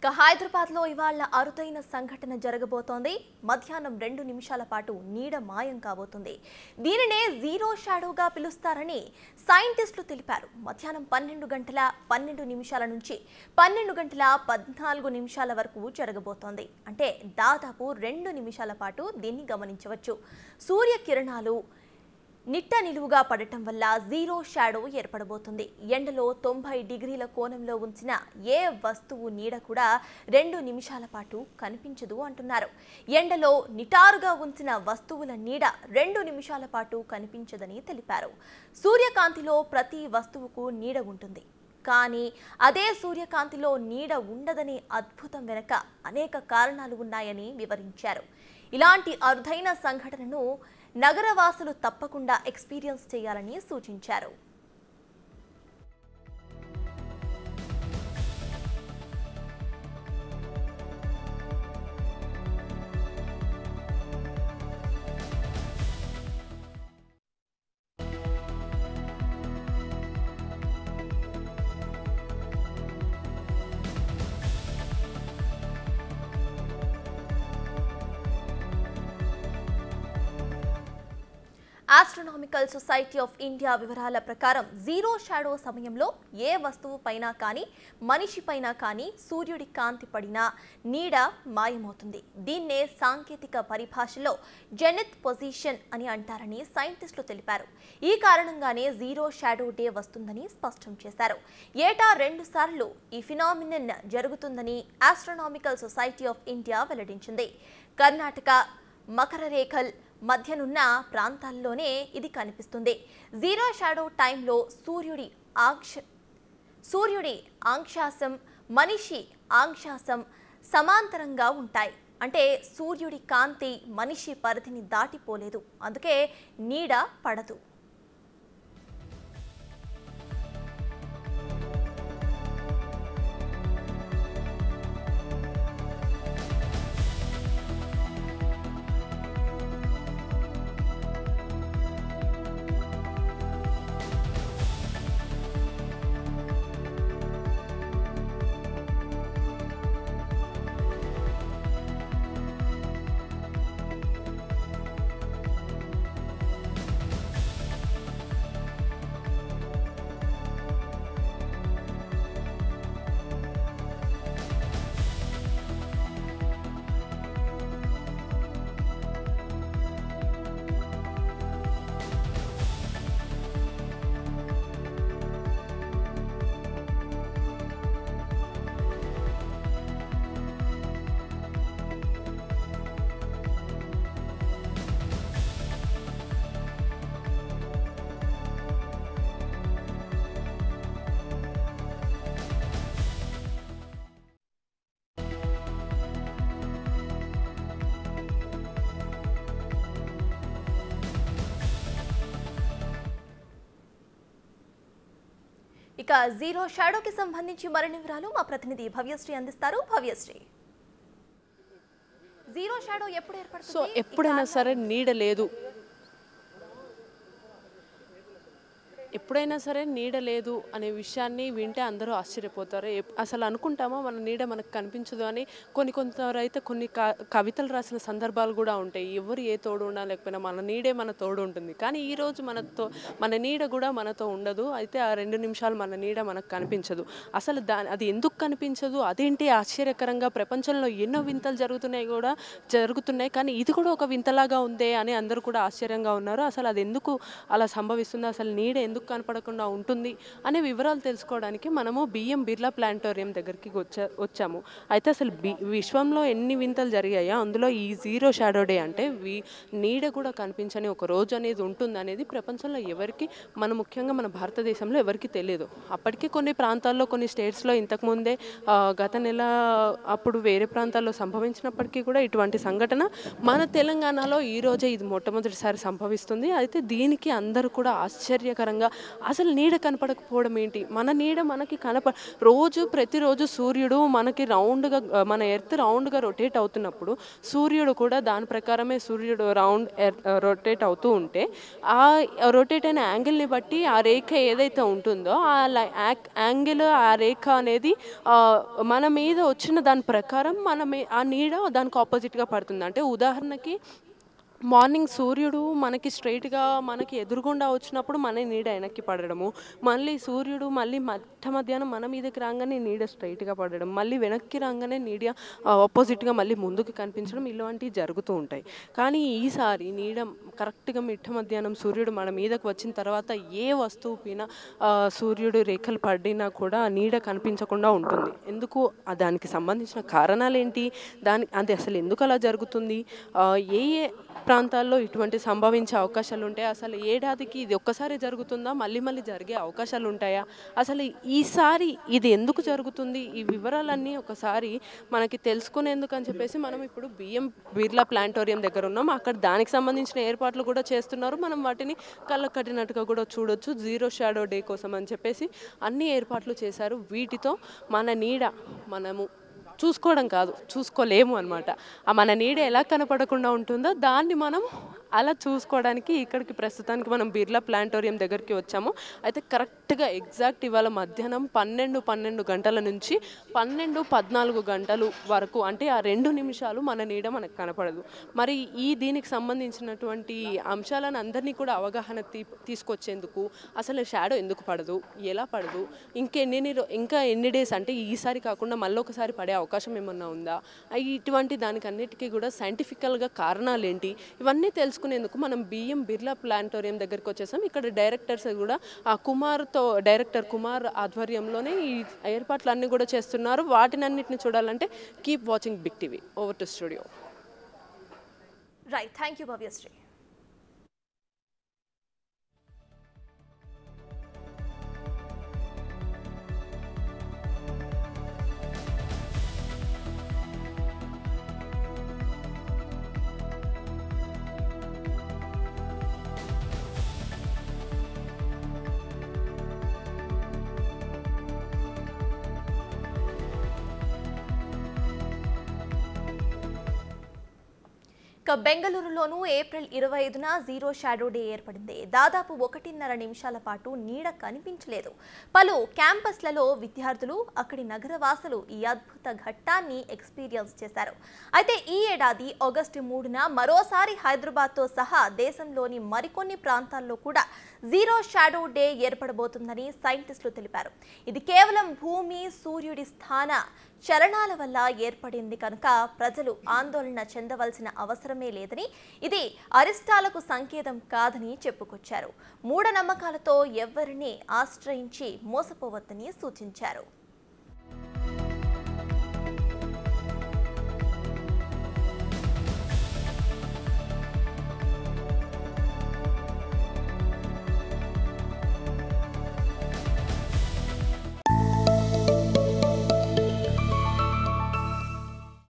ఇక హైదరాబాద్లో ఇవాళ అరుదైన సంఘటన జరగబోతోంది మధ్యాహ్నం రెండు నిమిషాల పాటు నీడ మాయం కాబోతుంది దీనినే జీరో షాడోగా పిలుస్తారని సైంటిస్టులు తెలిపారు మధ్యాహ్నం పన్నెండు గంటల పన్నెండు నిమిషాల నుంచి పన్నెండు గంటల పద్నాలుగు నిమిషాల వరకు జరగబోతోంది అంటే దాదాపు రెండు నిమిషాల పాటు దీన్ని గమనించవచ్చు సూర్యకిరణాలు నిట్ట నిలువుగా పడటం వల్ల జీరో షాడో ఏర్పడబోతుంది ఎండలో తొంభై డిగ్రీల కోణంలో ఉంచిన ఏ వస్తువు నీడ కూడా రెండు నిమిషాల పాటు కనిపించదు అంటున్నారు ఎండలో నిటారుగా ఉంచిన వస్తువుల నీడ రెండు నిమిషాల పాటు కనిపించదని తెలిపారు సూర్యకాంతిలో ప్రతి వస్తువుకు నీడ ఉంటుంది కానీ అదే సూర్యకాంతిలో నీడ ఉండదనే అద్భుతం వెనక అనేక కారణాలు ఉన్నాయని వివరించారు ఇలాంటి అరుదైన సంఘటనను నగరవాసులు తప్పకుండా ఎక్స్పీరియన్స్ చేయాలని సూచించారు ఆస్ట్రోనామికల్ సొసైటీ ఆఫ్ ఇండియా వివరాల ప్రకారం జీరో షాడో సమయంలో ఏ వస్తువు పైన కానీ మనిషి పైన కానీ సూర్యుడి కాంతి పడినా నీడ మాయమవుతుంది దీన్నే సాంకేతిక పరిభాషలో జెనిత్ పొజిషన్ అని అంటారని సైంటిస్టులు తెలిపారు ఈ కారణంగానే జీరో షాడో డే వస్తుందని స్పష్టం చేశారు ఏటా రెండు సార్లు ఈ ఫినామినన్ జరుగుతుందని ఆస్ట్రోనామికల్ సొసైటీ ఆఫ్ ఇండియా వెల్లడించింది కర్ణాటక మకర రేఖల్ మధ్యనున్న ప్రాంతాల్లోనే ఇది కనిపిస్తుంది జీరో షాడో టైంలో సూర్యుడి ఆంక్ష సూర్యుడి ఆంక్షాసం మనిషి ఆంక్షాసం సమాంతరంగా ఉంటాయి అంటే సూర్యుడి కాంతి మనిషి పరిధిని దాటిపోలేదు అందుకే నీడ పడదు ఇక జీరో షాడోకి సంబంధించి మరిన్ని వివరాలు మా ప్రతినిధి భవ్యశ్రీ అందిస్తారు భవ్యశ్రీ జీరో షాడో ఎప్పుడు ఏర్పడుతుంది సో ఎప్పుడైనా సరే నీడ లేదు ఎప్పుడైనా సరే నీడ లేదు అనే విషయాన్ని వింటే అందరూ ఆశ్చర్యపోతారు ఎప్- అసలు అనుకుంటామా మన నీడ మనకు కనిపించదు అని కొన్ని కొంతవరకు అయితే కొన్ని క- కవితలు రాసిన సందర్భాలు కూడా ఉంటాయి ఎవరు ఏ తోడు ఉన్నా లేకపోయినా మన నీడే మన తోడు ఉంటుంది కానీ ఈ రోజు మనతో మన నీడ కూడా మనతో ఉండదు అయితే ఆ రెండు నిమిషాలు మన నీడ మనకు కనిపించదు అసలు దా అది ఎందుకు కనిపించదు అదేంటి ఆశ్చర్యకరంగా ప్రపంచంలో ఎన్నో వింతలు జరుగుతున్నాయి కూడా జరుగుతున్నాయి కానీ ఇది కూడా ఒక వింతలాగా ఉందే అని అందరూ కూడా ఆశ్చర్యంగా ఉన్నారు అసలు అది ఎందుకు అలా సంభవిస్తుంది అసలు నీడ ఎందుకు కనపడకుండా ఉంటుంది అనే వివరాలు తెలుసుకోవడానికి మనము బిఎం బిర్లా ప్లాంటోరియం దగ్గరికి వచ్చా వచ్చాము అయితే అసలు బి విశ్వంలో ఎన్ని వింతలు జరిగాయో అందులో ఈ జీరో షాడో డే అంటే వి నీడ కూడా కనిపించని ఒక రోజు అనేది ఉంటుంది అనేది ప్రపంచంలో ఎవరికి మన ముఖ్యంగా మన భారతదేశంలో ఎవరికి తెలియదు అప్పటికే కొన్ని ప్రాంతాల్లో కొన్ని స్టేట్స్లో ఇంతకుముందే ఆ, గత నెల అప్పుడు వేరే ప్రాంతాల్లో సంభవించినప్పటికీ కూడా ఇటువంటి సంఘటన మన తెలంగాణలో ఈ రోజే ఇది మొట్టమొదటిసారి సంభవిస్తుంది అయితే దీనికి అందరూ కూడా ఆశ్చర్యకరంగా అసలు నీడ కనపడకపోవడం ఏంటి మన నీడ మనకి కనప రోజు ప్రతిరోజు సూర్యుడు మనకి రౌండ్గా మన ఎర్త్ రౌండ్గా రొటేట్ అవుతున్నప్పుడు సూర్యుడు కూడా దాని ప్రకారమే సూర్యుడు రౌండ్ రొటేట్ అవుతూ ఉంటే ఆ రొటేట్ అయిన యాంగిల్ని బట్టి ఆ రేఖ ఏదైతే ఉంటుందో ఆ యాంగిల్ ఆ రేఖ అనేది ఆ, మన మీద వచ్చిన దాని ప్రకారం మన మీ- ఆ నీడ దానికి ఆపోజిట్గా పడుతుంది అంటే ఉదాహరణకి మార్నింగ్ సూర్యుడు మనకి స్ట్రైట్గా మనకి ఎదురుగుండా వచ్చినప్పుడు మన నీడ వెనక్కి పడడము మళ్ళీ సూర్యుడు మళ్ళీ మధ్య మధ్యాహ్నం మన మీదకి రాగానే నీడ స్ట్రైట్గా పడడం మళ్ళీ వెనక్కి రాగానే నీడ ఆపోజిట్గా మళ్ళీ ముందుకు కనిపించడం ఇలాంటివి జరుగుతూ ఉంటాయి కానీ ఈసారి నీడ కరెక్ట్గా మిట్ట మధ్యాహ్నం సూర్యుడు మన మీదకి వచ్చిన తర్వాత ఏ వస్తువు పైన ఆ, సూర్యుడు రేఖలు పడినా కూడా ఆ నీడ కనిపించకుండా ఉంటుంది ఎందుకు ఆ దానికి సంబంధించిన కారణాలు ఏంటి దాని అది అసలు ఎందుకు అలా జరుగుతుంది ఆ, ఏ ఏ ప్రాంతాల్లో ఇటువంటి సంభవించే అవకాశాలు ఉంటాయి అసలు ఏడాదికి ఇది ఒక్కసారి జరుగుతుందా మళ్ళీ మళ్ళీ జరిగే అవకాశాలు ఉంటాయా అసలు ఈసారి ఇది ఎందుకు జరుగుతుంది ఈ వివరాలన్నీ ఒకసారి మనకి తెలుసుకునేందుకు అని చెప్పేసి మనం ఇప్పుడు బియ్యం బిర్లా ప్లాంటోరియం దగ్గర ఉన్నాం అక్కడ దానికి సంబంధించిన ఏర్పాట్లు కూడా చేస్తున్నారు మనం వాటిని కళ్ళకు కట్టినట్టుగా కూడా చూడొచ్చు జీరో షాడో డే కోసం అని చెప్పేసి అన్ని ఏర్పాట్లు చేశారు వీటితో మన నీడ మనము చూసుకోవడం కాదు చూసుకోలేము అనమాట ఆ మన నీడ ఎలా కనపడకుండా ఉంటుందో దాన్ని మనం అలా చూసుకోవడానికి ఇక్కడికి ప్రస్తుతానికి మనం బిర్లా ప్లాంటోరియం దగ్గరికి వచ్చాము అయితే కరెక్ట్గా ఎగ్జాక్ట్ ఇవాళ మధ్యాహ్నం పన్నెండు పన్నెండు గంటల నుంచి పన్నెండు పద్నాలుగు గంటలు వరకు అంటే ఆ రెండు నిమిషాలు మన నీడ మనకు కనపడదు మరి ఈ దీనికి సంబంధించినటువంటి అంశాలను అందరినీ కూడా అవగాహన తీ తీసుకొచ్చేందుకు అసలు షాడో ఎందుకు పడదు ఎలా పడదు ఇంకెన్ని రో- ఇంకా ఎన్ని డేస్ అంటే ఈసారి కాకుండా మళ్ళీ ఒకసారి పడే అవకాశం ఏమన్నా ఉందా ఆ ఇటువంటి దానికి అన్నిటికీ కూడా సైంటిఫికల్గా కారణాలు ఏంటి ఇవన్నీ తెలుసుకునేందుకు మనం బియ్యం బిర్లా ప్లాంటోరియం దగ్గరికి వచ్చేసాం ఇక్కడ డైరెక్టర్స్ కూడా ఆ కుమార్తో డైరెక్టర్ కుమార్ ఆధ్వర్యంలోనే ఈ ఏర్పాట్లన్నీ కూడా చేస్తున్నారు వాటినన్నిటిని చూడాలంటే keep watching big TV over to studio right thank you Bhavyasri ఇక బెంగళూరులోనూ ఏప్రిల్ ఇరవై ఐదున జీరో షాడో డే ఏర్పడింది దాదాపు ఒకటిన్నర నిమిషాల పాటు నీడ కనిపించలేదు పలు క్యాంపస్లలో విద్యార్థులు అక్కడి నగరవాసులు ఈ అద్భుత ఘట్టాన్ని ఎక్స్పీరియన్స్ చేశారు అయితే ఈ ఏడాది ఆగస్టు మూడున మరోసారి హైదరాబాద్తో సహా దేశంలోని మరికొన్ని ప్రాంతాల్లో కూడా జీరో షాడో డే ఏర్పడబోతుందని సైంటిస్టులు తెలిపారు ఇది కేవలం భూమి సూర్యుడి స్థాన చలనాల వల్ల ఏర్పడింది కనుక ప్రజలు ఆందోళన చెందవలసిన అవసరమే లేదని ఇది అరిష్టాలకు సంకేతం కాదని చెప్పుకొచ్చారు మూఢనమ్మకాలతో ఎవ్వరిని ఆశ్రయించి మోసపోవద్దని సూచించారు